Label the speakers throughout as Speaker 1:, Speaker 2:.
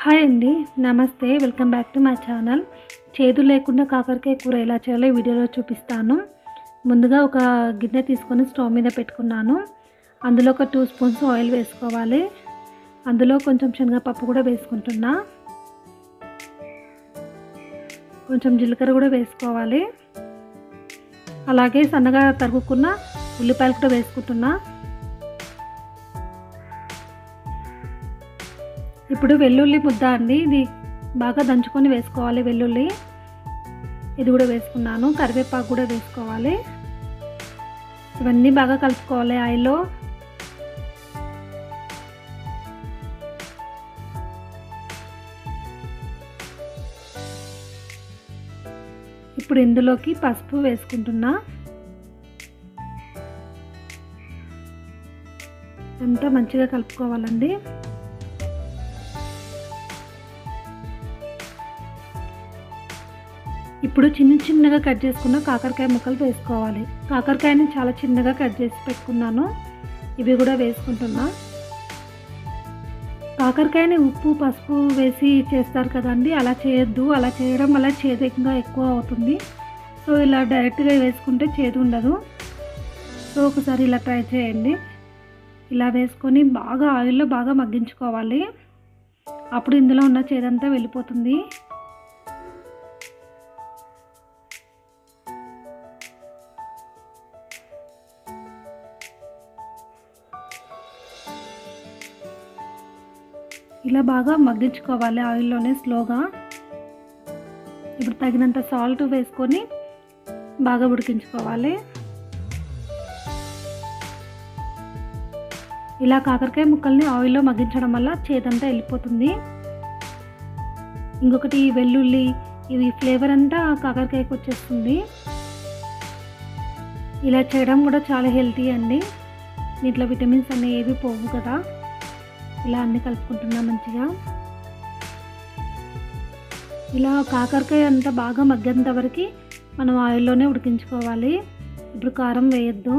Speaker 1: hi అండి నమస్తే welcome back to my channel చేదు లేకుండా కాకరకాయ కూర ఎలా చేయాలో ఈ వీడియోలో చూపిస్తాను ముందుగా ఒక గిన్నె తీసుకొని స్టవ్ మీద పెట్టుకున్నాను అందులో ఒక టూ స్పూన్స్ ఆయిల్ వేసుకోవాలి అందులో కొంచెం శనగపప్పు కూడా వేసుకుంటున్నా కొంచెం జీలకర్ర కూడా వేసుకోవాలి అలాగే సన్నగా తరుగుకున్న ఉల్లిపాయలు కూడా వేసుకుంటున్నా ఇప్పుడు వెల్లుల్లి ముద్ద అండి ఇది బాగా దంచుకొని వేసుకోవాలి వెల్లుల్లి ఇది కూడా వేసుకున్నాను కరివేపాకు కూడా వేసుకోవాలి ఇవన్నీ బాగా కలుపుకోవాలి ఆయిల్లో ఇప్పుడు ఇందులోకి పసుపు వేసుకుంటున్నా అంతా మంచిగా కలుపుకోవాలండి ఇప్పుడు చిన్న చిన్నగా కట్ చేసుకున్న కాకరకాయ ముక్కలు వేసుకోవాలి కాకరకాయని చాలా చిన్నగా కట్ చేసి పెట్టుకున్నాను ఇవి కూడా వేసుకుంటున్నా కాకరకాయని ఉప్పు పసుపు వేసి చేస్తారు కదండి అలా చేయొద్దు అలా చేయడం వల్ల చేదు ఇంకా ఎక్కువ అవుతుంది సో ఇలా డైరెక్ట్గా వేసుకుంటే చేదు ఉండదు సో ఒకసారి ఇలా ట్రై చేయండి ఇలా వేసుకొని బాగా ఆయిల్లో బాగా మగ్గించుకోవాలి అప్పుడు ఇందులో ఉన్న చేదంతా వెళ్ళిపోతుంది ఇలా బాగా మగ్గించుకోవాలి ఆయిల్లోనే స్లోగా ఇప్పుడు తగినంత సాల్ట్ వేసుకొని బాగా ఉడికించుకోవాలి ఇలా కాకరకాయ ముక్కల్ని ఆయిల్లో మగ్గించడం వల్ల చేదంతా వెళ్ళిపోతుంది ఇంకొకటి వెల్లుల్లి ఇవి ఫ్లేవర్ అంతా కాకరకాయకు వచ్చేస్తుంది ఇలా చేయడం కూడా చాలా హెల్తీ అండి దీంట్లో విటమిన్స్ అన్నీ ఏవి పోవు కదా ఇలా అన్ని కలుపుకుంటున్నా మంచిగా ఇలా కాకరకాయ అంతా బాగా మగ్గేంత వరకు మనం ఆయిల్లోనే ఉడికించుకోవాలి ఇప్పుడు కారం వేయద్దు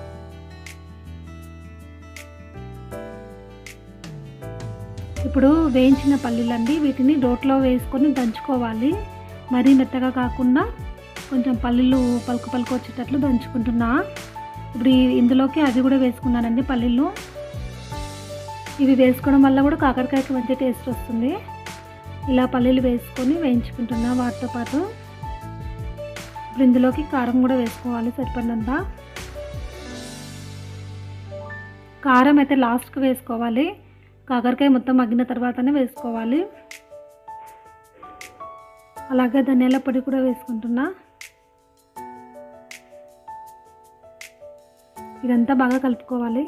Speaker 1: ఇప్పుడు వేయించిన పల్లీలండి వీటిని రోట్లో వేసుకొని దంచుకోవాలి మరీ మెత్తగా కాకుండా కొంచెం పల్లీలు పలుకు పలుకు వచ్చేటట్లు దంచుకుంటున్నా ఇప్పుడు ఇందులోకి అవి కూడా వేసుకున్నానండి పల్లీలు ఇవి వేసుకోవడం వల్ల కూడా కాకరకాయకి మంచి టేస్ట్ వస్తుంది ఇలా పల్లీలు వేసుకొని వేయించుకుంటున్నా వాటితో పాటు ఇప్పుడు ఇందులోకి కారం కూడా వేసుకోవాలి సరిపడినంత కారం అయితే లాస్ట్కి వేసుకోవాలి కాకరకాయ మొత్తం మగ్గిన తర్వాతనే వేసుకోవాలి అలాగే ధనియాల పొడి కూడా వేసుకుంటున్నా ఇదంతా బాగా కలుపుకోవాలి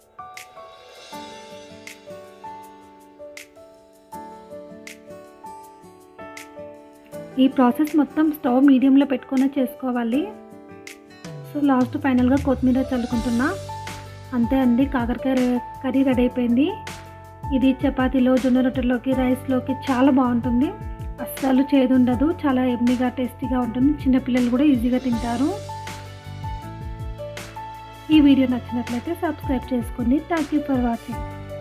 Speaker 1: ఈ ప్రాసెస్ మొత్తం స్టవ్ మీడియంలో పెట్టుకొని చేసుకోవాలి సో లాస్ట్ ఫైనల్గా కొత్తిమీర చల్లుకుంటున్నా అంతే అండి కాకరకాయ కర్రీ రెడీ అయిపోయింది ఇది చపాతీలో జొన్న రొట్టెలోకి రైస్లోకి చాలా బాగుంటుంది అస్సలు చేదు ఉండదు చాలా ఎమ్మిగా టేస్టీగా ఉంటుంది చిన్నపిల్లలు కూడా ఈజీగా తింటారు ఈ వీడియో నచ్చినట్లయితే సబ్స్క్రైబ్ చేసుకోండి థ్యాంక్ యూ ఫర్ వాచింగ్